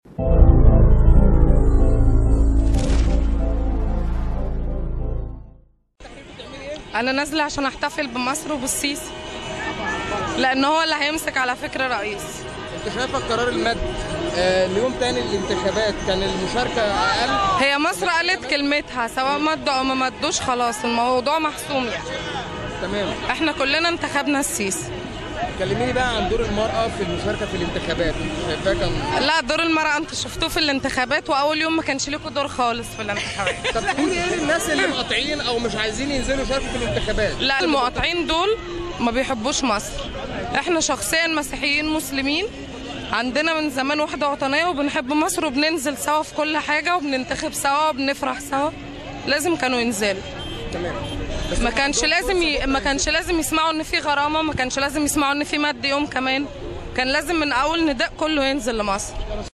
انا نازله عشان احتفل بمصر وبالسيسي لان هو اللي هيمسك على فكره رئيس انت شايفه القرار المد آه ليوم تاني الانتخابات كان المشاركه اقل هي مصر قالت كلمتها سواء مدوا او ما مدوش خلاص الموضوع محسوم يعني تمام احنا كلنا انتخبنا السيسي كلميني بقى عن دور المراه في المشاركه في الانتخابات انت شايفاه كان لا دور المرأة انتوا شفتوه في الانتخابات واول يوم ما كانش لكم دور خالص في الانتخابات طب تقولي ايه للناس اللي مقاطعين او مش عايزين ينزلوا يشاركوا في الانتخابات لا المقاطعين دول ما بيحبوش مصر احنا شخصيا مسيحيين مسلمين عندنا من زمان وحدة وطنية وبنحب مصر وبننزل سوا في كل حاجة وبننتخب سوا وبنفرح سوا لازم كانوا ينزلوا تمام ما كانش لازم ي... ما كانش لازم يسمعوا ان في غرامة ما كانش لازم يسمعوا ان في مد يوم كمان كان لازم من اول نداء كله ينزل لمصر